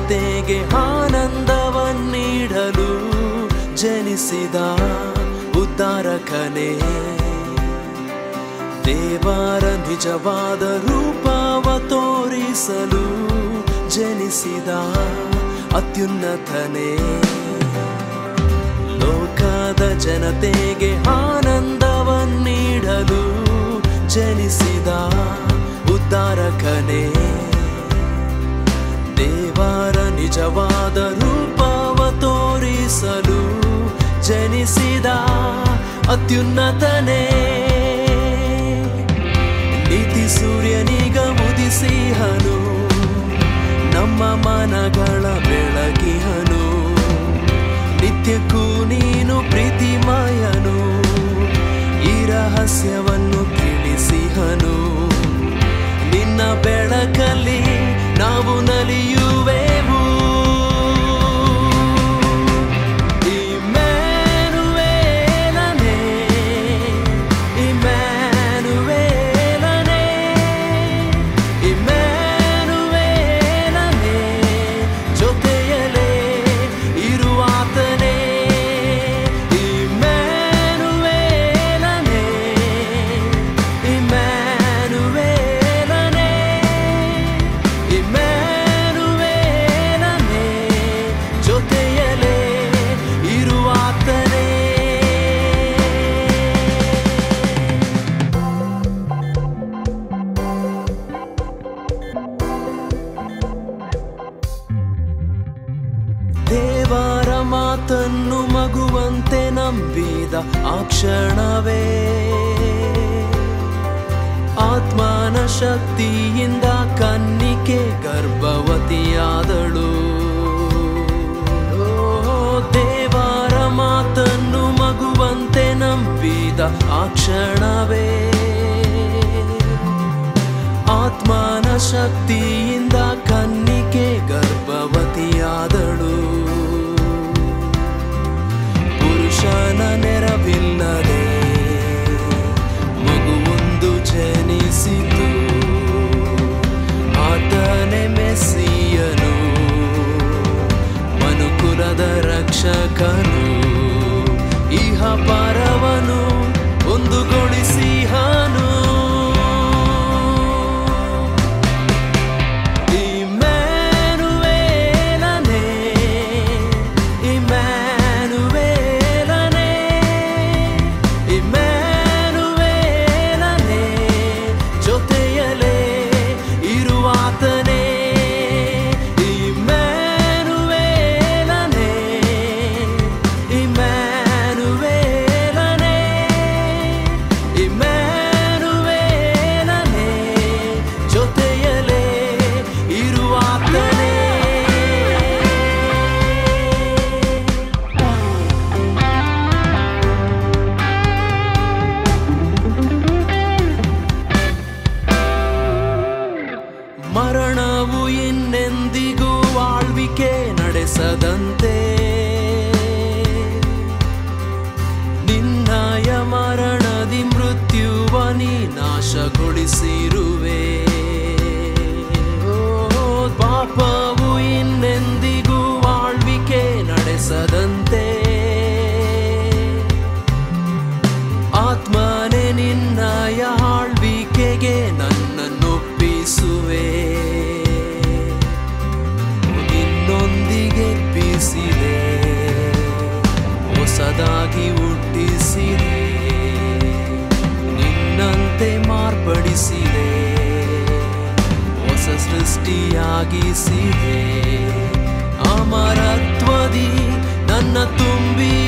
ಜನತೆಗೆ ಆನಂದವನ್ನೀಡಲು ಜನಿಸಿದ ಉದ್ಧಾರಕನೇ ದೇವರ ನಿಜವಾದ ರೂಪವ ತೋರಿಸಲು ಜನಿಸಿದ ಅತ್ಯುನ್ನತನೇ ಲೋಕದ ಜನತೆಗೆ ಆನಂದವನ್ನೀಡಲು ಜನಿಸಿದ ಉದ್ಧಾರಕನೇ ದೇವರ ನಿಜವಾದ ರೂಪವ ತೋರಿಸಲು ಜನಿಸಿದ ಅತ್ಯುನ್ನತನೇ ನೀತಿ ಸೂರ್ಯನಿಗ ಮುದಿಸಿಹನು ನಮ್ಮ ಮನಗಳ ಬೆಳಗಿಹನು ನಿತ್ಯಕ್ಕೂ ನೀನು ಪ್ರೀತಿಮಯನು ಈ ರಹಸ್ಯವನ್ನು ತಿಳಿಸಿಹನು ನಿನ್ನ ಬೆಳಕಲ್ಲಿ ನಾವು ನಲಿಯುವೆವು ಇಮ್ಯಾನುವೇಲನೇ, ಇಮ್ಯಾನುವೇಲನೇ, ಇಮ್ಯಾನುವೇಲನೇ, ಜೊತೆಯಲೇ ಇರುವಾತನೇ ಇಮ್ಯಾನುವೇಲನೇ, ಇಮ್ಯಾನುವೇಲನೇ, ಇಮ್ಯಾನುವೇಲನೇ, ಜೊತೆಯಲೇ ಇರುವಾತನೇ ದೇವರ ಮಾತನ್ನು ಮಗುವಂತೆ ನಂಬಿದ ಆ ಕ್ಷಣವೇ ಆತ್ಮನ ಶಕ್ತಿಯಿಂದ ಕನ್ನಿಕೆ ಗರ್ಭವತಿಯಾದಳು ಓ, ದೇವರ ಮಾತನ್ನು ಮಗುವಂತೆ ನಂಬಿದ ಆ ಕ್ಷಣವೇ ಆತ್ಮನ ಶಕ್ತಿಯಿಂದ ಕನ್ನಿಕೆ ಗರ್ಭವತಿಯಾದಳು ಪುರುಷನ ನೆರವಿಲ್ಲದೆ ಮಗುವೊಂದು ಜನಿಸಿತು ಆತನೇ ಮೆಸ್ಸಿಯನು ಮನುಕುಲದ ರಕ್ಷಕನು ಇಹ ಪರವನು ಒಂದುಗೊಳಿಸಿಹನು ಇಮ್ಯಾನುವೇಲನೇ, ಇಮ್ಯಾನುವೇಲನೇ, ಇಮ್ಯಾನುವೇಲನೇ, ಜೊತೆಯಲೇ ಇರುವಾತನೇ ಇಮ್ಯಾನುವೇಲನೇ, ಇಮ್ಯಾನುವೇಲನೇ, ಇಮ್ಯಾನುವೇಲನೇ, ಜೊತೆಯಲೇ ಇರುವಾತನೇ ಮರಣವು ಇನ್ನೆಂದಿಗೂ ಆಳ್ವಿಕೆ ನಡೆಸದಂತೆ ನಿನ್ನಯ ಮರಣದಿ ಮೃತ್ಯುವ ನೀ ನಾಶಗೊಳಿಸಿರುವೆ ಓ, ಪಾಪವು ಇನ್ನೆಂದಿಗೂ ಆಳ್ವಿಕೆ ನಡೆಸದಂತೆ ಆತ್ಮನೇ ನಿನ್ನಯ ಆಳ್ವಿಕೆಗೆ ನನ್ನನ್ನೊಪ್ಪಿಸುವೆ ನಿನ್ನೊಂದಿಗೆ ಬೀಸಿದೆ ಹೊಸದಾಗಿ ಹುಟ್ಟಿಸಿದೆ ನಿನ್ನಂತೆ ಮಾರ್ಪಡಿಸಿದೆ ಹೊಸ ಸೃಷ್ಟಿಯಾಗಿಸಿದೆ ಅಮರತ್ವದಿ ನನ್ನ ತುಂಬಿ